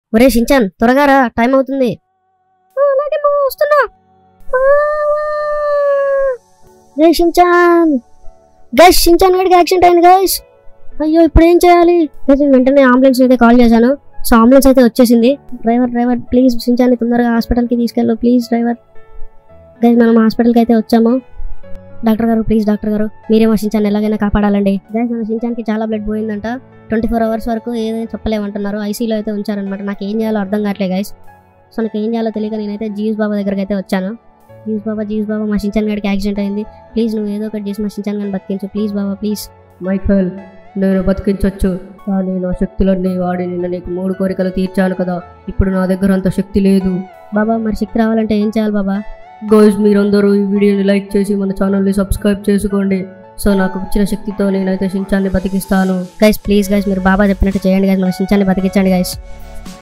ఒరే షించాన్ త్వరగా రా టైం అవుతుంది "ఆ, అలాగే మామ వస్తున్నా మావా! రే షించాన్ గైస్ షించాన్ గడికి యాక్సిడెంట్ అయింది గైస్ అయ్యో ఇప్పుడు ఏం చేయాలి Guys, నేను వెంటనే అంబులెన్స్ అయితే కాల్ చేశాను సో అంబులెన్స్ అయితే వచ్చేసింది డ్రైవర్ డ్రైవర్ ప్లీజ్ షించాన్ని తొందరగా హాస్పిటల్కి తీసుకెళ్ళు ప్లీజ్ డ్రైవర్ గైస్ మనం హాస్పిటల్కి అయితే వచ్చాము డాక్టర్ గారు ప్లీజ్ డాక్టర్ గారు మీరే మా షించాన్ని ఎలాగైనా కాపాడాలండి గైస్ మన షించాన్కి చాలా బ్లడ్ పోయిందంట ట్వంటీ ఫోర్ అవర్స్ వరకు ఏదైనా చెప్పలేమంటున్నారు ఐసీలో అయితే ఉంచారనమాట నాకు ఏం చేయాలో అర్థం కావట్లేదు గైస్ సో నాకు ఏం చేయాలో తెలియక నేనైతే జీస్ బాబా దగ్గరికి అయితే వచ్చాను జీస్ బాబా జీస్ బాబా మా షించాన్ గడికి యాక్సిడెంట్ అయింది ప్లీజ్ నువ్వు ఏదో ఒకటి చేసి మా షించాన్ గడిని బతికించు ప్లీజ్ బాబా ప్లీజ్ మైఖేల్ నేను బతికించొచ్చు కానీ నా శక్తులన్నీ వాడి నిన్న నీకు మూడు కోరికలు తీర్చాను కదా ఇప్పుడు నా దగ్గర అంత శక్తి లేదు బాబా మరి శక్తి రావాలంటే ఏం చేయాలి బాబా గోస్ మీరందరూ ఈ వీడియోని లైక్ చేసి మన ఛానల్ని సబ్స్క్రైబ్ చేసుకోండి సో నాకు ఇచ్చిన శక్తితో నేనైతే షించాన్ని బతికిస్తాను గైస్ ప్లీజ్ గైస్ మీరు బాబా చెప్పినట్టు చేయండి గైస్ మన షించాన్ని బతికించండి గైస్